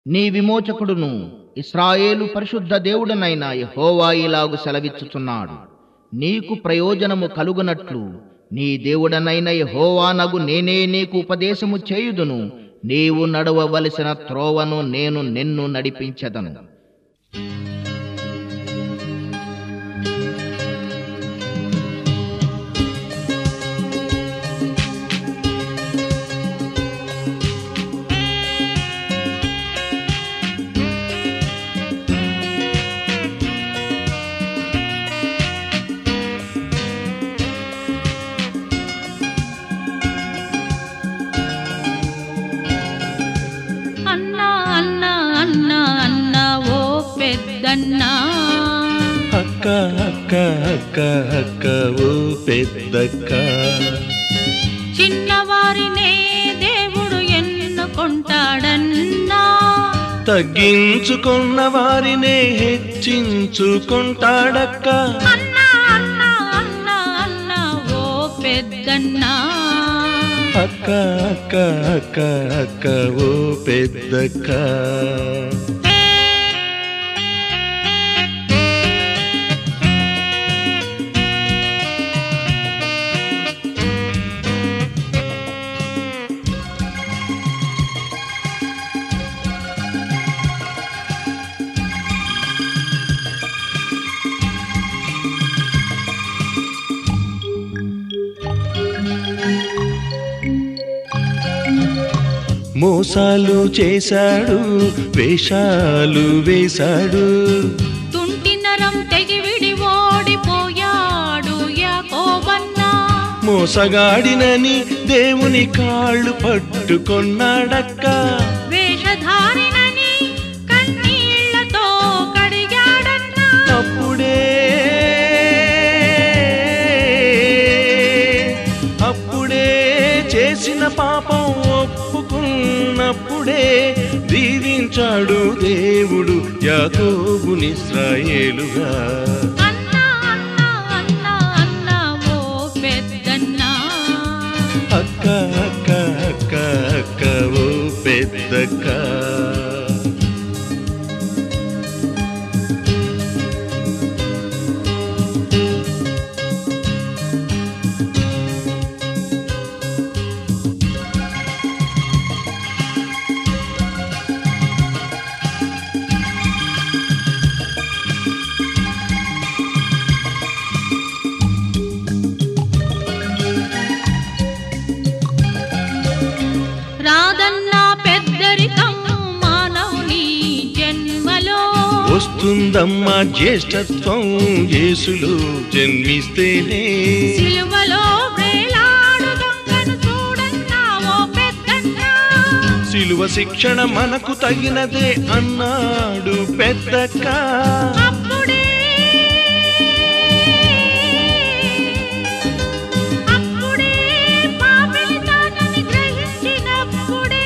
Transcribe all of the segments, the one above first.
నీ విమోచకుడును ఇస్రాయేలు పరిశుద్ధ దేవుడనైన యెహోవా ఇలాగు సెలవిచ్చుచున్నాడు నీకు ప్రయోజనము కలుగునట్లు నీ దేవుడనైన యెహోవానగు నేనే నీకు ఉపదేశము చేయుదును నీవు నడవవలసిన త్రోవను నేను నిన్ను నడిపించెదను అన్నా అన్నా అన్నా అన్నా ఓ పెద్దన్నా అక్క అక్క అక్క అక్క ఓ పెద్దక్క చిన్నవారినే దేవుడు ఎన్నుకుంటాడన్నా తగ్గించుకున్న వారినే హెచ్చించుకుంటాడక్క అన్నా అన్నా అన్నా అన్నా ఓ పెద్దన్నా అక్క అక్క అక్క అక్క ఓ పెద్దక్క మోసాలు చేశాడు వేషాలు వేశాడు తుంటి నరం తెగి విడి ఓడిపోయాడు యాకోబన్నా మోసగాడినని దేవుని కాళ్ళు పట్టుకొన్నాడక్క వేషధారినని కన్నీళ్లతో కడిగాడన్నా అప్పుడే అప్పుడే చేసిన పాపం ఒప్పుకున్నప్పుడే దీవించాడు దేవుడు యాకోబునిస్రాయేలుగా అన్నా అన్నా అన్నా అన్నా ఓ పెద్దన్నా అక్క అక్క అక్క అక్క ఓ పెద్దక్క రాదన్నా పెద్దరికం మానవుని జన్మలో వస్తుందమ్మా జ్యేష్ఠత్వం యేసులో జన్మిస్తేనే సిలువలో వేలాడు దొంగను చూడన్నా ఓ పెద్దన్నా సిలువ శిక్షణ మనకు తగినదే అన్నాడు పెద్దక్క అప్పుడే అప్పుడే పాపిని తానని గ్రహించినప్పుడే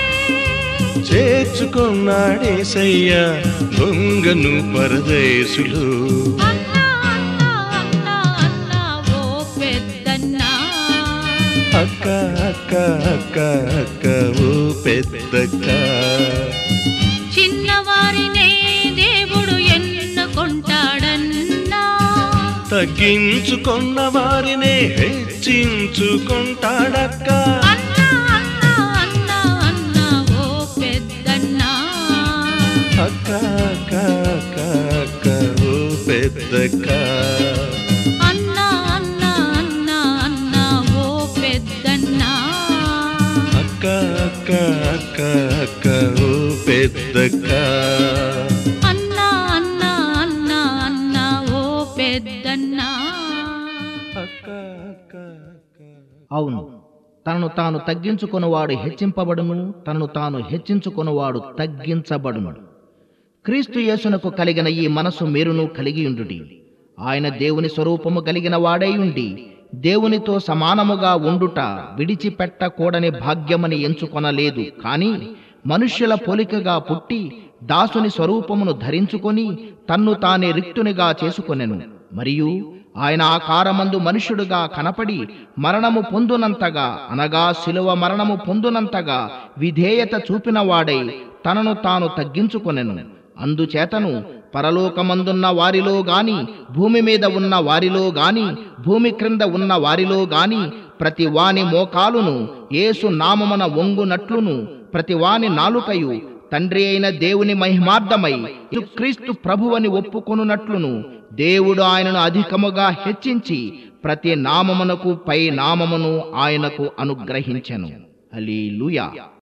చేర్చుకున్నాడేసయ్యా దొంగను పరదేశులు అన్నా అన్నా అన్నా అన్నా ఓ పెద్దన్నా అక్క అక్క అక్క అక్క ఓ పెద్దక్క చిన్నవారినే దేవుడు ఎన్నుకుంటాడన్నా తగ్గించుకున్న వారినే హెచ్చించుకుంటాడక్క అన్నా అన్నా అన్నా అన్నా ఓ పెద్దన్నా అక్క అక్క అక్క అక్క ఓ పెద్దక్క అన్నా అన్నా అన్నా అన్నా ఓ పెద్దన్నా అక్క అక్క అక్క అక్క ఓ పెద్దక్క అన్నా అన్నా అన్నా అన్నా ఓ పెద్దన్నా అక్క అక్క అక్క అవును తనను తాను తగ్గించుకొనువాడు హెచ్చింపబడును తనను తాను హెచ్చించుకొనువాడు తగ్గించబడును క్రీస్తు యేసునకు కలిగిన ఈ మనసు మీరును కలిగియుండుడి ఆయన దేవుని స్వరూపము కలిగిన వాడై ఉండి దేవునితో సమానముగా ఉండుట విడిచిపెట్టకూడని భాగ్యమని ఎంచుకొనలేదు కాని మనుష్యుల పోలికగా పుట్టి దాసుని స్వరూపమును ధరించుకొని తన్ను తానే రిక్తునిగా చేసుకొనెను మరియు ఆయన ఆకారమందు మనుష్యుడుగా కనపడి మరణము పొందునంతగా అనగా శిలువ మరణము పొందునంతగా విధేయత చూపినవాడై తనను తాను తగ్గించుకొనెను అందుచేతను పరలోకమందున్న వారిలో గాని భూమి మీద ఉన్న వారిలో గాని భూమి క్రింద ఉన్న వారిలో గాని ప్రతి వాని మోకాలును యేసు నామమున వంగునట్లును ప్రతి వాని నాలుకయు తండ్రి అయిన దేవుని మహిమార్థమై క్రీస్తు ప్రభువని ఒప్పుకొనున్నట్లును దేవుడు ఆయనను అధికముగా హెచ్చించి ప్రతి నామమునకు పై నామమును ఆయనకు అనుగ్రహించెను హల్లెలూయా